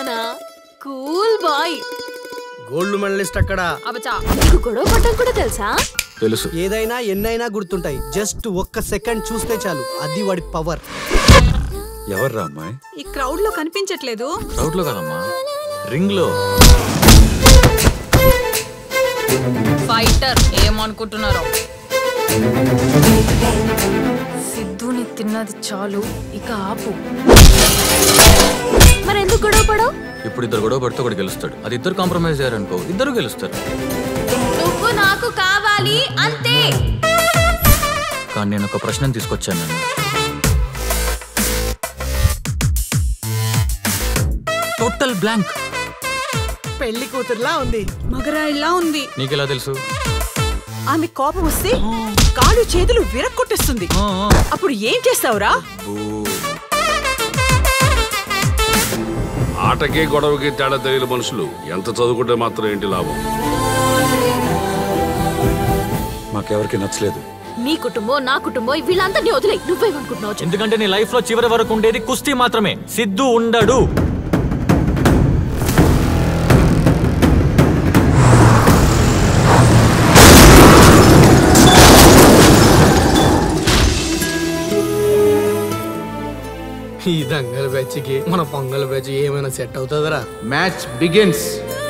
చూసానా cool boy gold medalist అక్కడ అబచా నీకు గొడవ పడ్డం కూడా తెలుసా తెలుసు ఏదైనా ఎన్నైనా గుర్తుంటాయి జస్ట్ ఒక్క సెకండ్ చూస్తే చాలు అది వాడి పవర్ ఎవర్రా అమ్మాయి ఈ క్రౌడ్ లో కనిపించట్లేదు డౌట్ లో కదమ్మా రింగ్ లో ఫైటర్ ఏమనుకుంటున్నారో సిద్ధుని తిన్నది చాలు ఇక ఆపు మరి ఎందుకు గొడవ పడవు ఇప్పుడు ఇద్దరు గొడవ పడితే ఒకటి గెలుస్తాడు అది ఇద్దరు కాంప్రమైజ్ అయ్యారనుకో ఇద్దరు గెలుస్తారు నువ్వు నాకు కావాలి అంతే కానీ నేను ఒక ప్రశ్న తీసుకొచ్చాను నన్ను టోటల్ బ్లాంక్ పెళ్లి కూతురులా ఉంది మగరాయిలా ఉంది నీకెలా తెలుసు ఆమె కోపం వస్తే కాళ్ళు చేతులు విరక్కొట్టేస్తుంది ఆ, ఆ. అప్పుడు ఏం చేస్తావురా బూ. ఆటకి గొడవకి తేడా తెలియని మనుషులు ఎంత చదువుకుంటే మాత్రం ఏంటి లాభం మాకెవరికి నచ్చలేదు నీ కుటుంబం నా కుటుంబం వీళ్ళందరినీ వదిలే నువ్వేమనుకుంటున్నావు చెప్పు. ఎందుకంటే నీ లైఫ్ లో చివరి వరకు ఉండేది కుస్తీ మాత్రమే సిద్ధు ఉండడు ఈ దంగల్ బ్యాచ్కి మన పొంగల్ బ్యాచ్ ఏమైనా సెట్ అవుతుందరా మ్యాచ్ బిగిన్స్